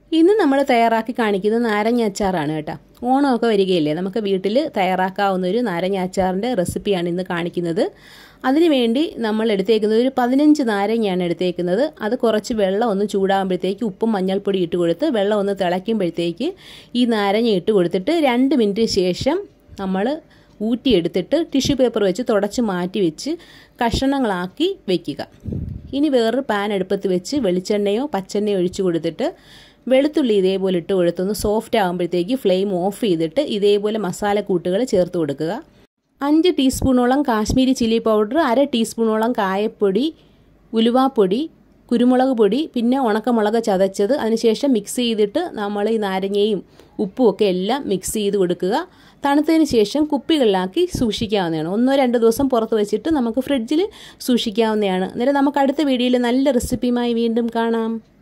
ഇന്ന് നമ്മൾ തയ്യാറാക്കി കാണിക്കുന്നത് നാരങ്ങ അച്ചാറാണ് കേട്ടോ ഓണമൊക്കെ വരികയില്ലേ നമുക്ക് വീട്ടിൽ തയ്യാറാക്കാവുന്ന ഒരു നാരങ്ങ അച്ചാറിൻ്റെ റെസിപ്പിയാണ് ഇന്ന് കാണിക്കുന്നത് അതിനുവേണ്ടി നമ്മൾ എടുത്തേക്കുന്നത് ഒരു പതിനഞ്ച് നാരങ്ങയാണ് എടുത്തേക്കുന്നത് അത് കുറച്ച് വെള്ളം ഒന്ന് ചൂടാകുമ്പോഴത്തേക്ക് ഉപ്പും മഞ്ഞൾപ്പൊടി ഇട്ട് കൊടുത്ത് വെള്ളം ഒന്ന് തിളയ്ക്കുമ്പോഴത്തേക്ക് ഈ നാരങ്ങ ഇട്ട് കൊടുത്തിട്ട് രണ്ട് മിനിറ്റ് ശേഷം നമ്മൾ ഊറ്റിയെടുത്തിട്ട് ടിഷ്യൂ പേപ്പർ വെച്ച് തുടച്ച് മാറ്റി വെച്ച് കഷണങ്ങളാക്കി വെക്കുക ഇനി വേറൊരു പാൻ അടുപ്പത്ത് വെച്ച് വെളിച്ചെണ്ണയോ പച്ചെണ്ണയോ ഒഴിച്ചു കൊടുത്തിട്ട് വെളുത്തുള്ളി ഇതേപോലെ ഇട്ട് കൊടുത്തൊന്ന് സോഫ്റ്റ് ആകുമ്പോഴത്തേക്ക് ഫ്ലെയിം ഓഫ് ചെയ്തിട്ട് ഇതേപോലെ മസാലക്കൂട്ടുകൾ ചേർത്ത് കൊടുക്കുക അഞ്ച് ടീസ്പൂണോളം കാശ്മീരി ചില്ലി പൗഡർ അര ടീസ്പൂണോളം കായപ്പൊടി ഉലുവാപ്പൊടി കുരുമുളക് പൊടി പിന്നെ ഉണക്കമുളക് ചതച്ചത് അതിനുശേഷം മിക്സ് ചെയ്തിട്ട് നമ്മൾ ഈ നാരങ്ങയും ഉപ്പും ഒക്കെ എല്ലാം മിക്സ് ചെയ്ത് കൊടുക്കുക തണുത്തതിന് ശേഷം കുപ്പികളിലാക്കി സൂക്ഷിക്കാവുന്നതാണ് ഒന്നോ രണ്ടോ ദിവസം പുറത്ത് വെച്ചിട്ട് നമുക്ക് ഫ്രിഡ്ജിൽ സൂക്ഷിക്കാവുന്നതാണ് അന്നേരം നമുക്ക് അടുത്ത വീഡിയോയിൽ നല്ല റെസിപ്പിയുമായി വീണ്ടും കാണാം